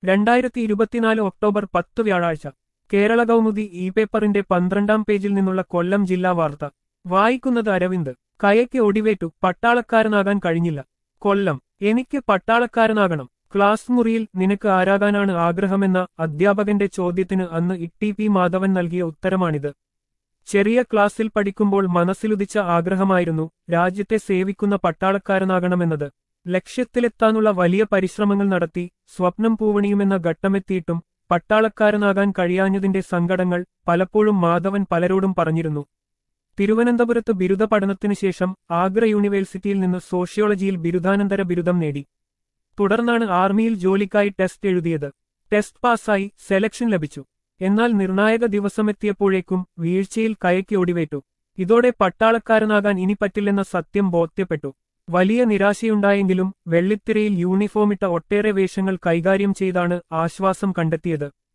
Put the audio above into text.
രണ്ടായിരത്തി ഇരുപത്തിനാല് ഒക്ടോബർ പത്ത് വ്യാഴാഴ്ച കേരള കൗമുദി ഇ പേപ്പറിന്റെ പന്ത്രണ്ടാം പേജിൽ നിന്നുള്ള കൊല്ലം ജില്ലാ വാർത്ത വായിക്കുന്നത് അരവിന്ദ് കയയ്ക്ക് ഒടിവേറ്റു പട്ടാളക്കാരനാകാൻ കഴിഞ്ഞില്ല കൊല്ലം എനിക്ക് പട്ടാളക്കാരനാകണം ക്ലാസ് മുറിയിൽ നിനക്ക് ആരാകാനാണ് ആഗ്രഹമെന്ന അധ്യാപകന്റെ ചോദ്യത്തിന് അന്ന് ഇ പി മാധവൻ നൽകിയ ഉത്തരമാണിത് ചെറിയ ക്ലാസ്സിൽ പഠിക്കുമ്പോൾ മനസ്സിലുദിച്ച ആഗ്രഹമായിരുന്നു രാജ്യത്തെ സേവിക്കുന്ന പട്ടാളക്കാരനാകണമെന്നത് ലക്ഷ്യത്തിലെത്താനുള്ള വലിയ പരിശ്രമങ്ങൾ നടത്തി സ്വപ്നം പൂവണിയുമെന്ന ഘട്ടമെത്തിയിട്ടും പട്ടാളക്കാരനാകാൻ കഴിയാഞ്ഞതിന്റെ സങ്കടങ്ങൾ പലപ്പോഴും മാധവൻ പലരോടും പറഞ്ഞിരുന്നു തിരുവനന്തപുരത്ത് ബിരുദ പഠനത്തിനു ശേഷം ആഗ്ര യൂണിവേഴ്സിറ്റിയിൽ നിന്ന് സോഷ്യോളജിയിൽ ബിരുദാനന്തര ബിരുദം നേടി തുടർന്നാണ് ആർമിയിൽ ജോലിക്കായി ടെസ്റ്റ് എഴുതിയത് ടെസ്റ്റ് പാസ്സായി സെലക്ഷൻ ലഭിച്ചു എന്നാൽ നിർണായക ദിവസമെത്തിയപ്പോഴേക്കും വീഴ്ചയിൽ കയയ്ക്ക് ഒടിവേറ്റു ഇതോടെ പട്ടാളക്കാരനാകാൻ ഇനി പറ്റില്ലെന്ന സത്യം ബോധ്യപ്പെട്ടു വലിയ നിരാശയുണ്ടായെങ്കിലും വെള്ളിത്തിരയിൽ യൂണിഫോമിട്ട ഒട്ടേറെ വേഷങ്ങൾ കൈകാര്യം ചെയ്താണ് ആശ്വാസം കണ്ടെത്തിയത്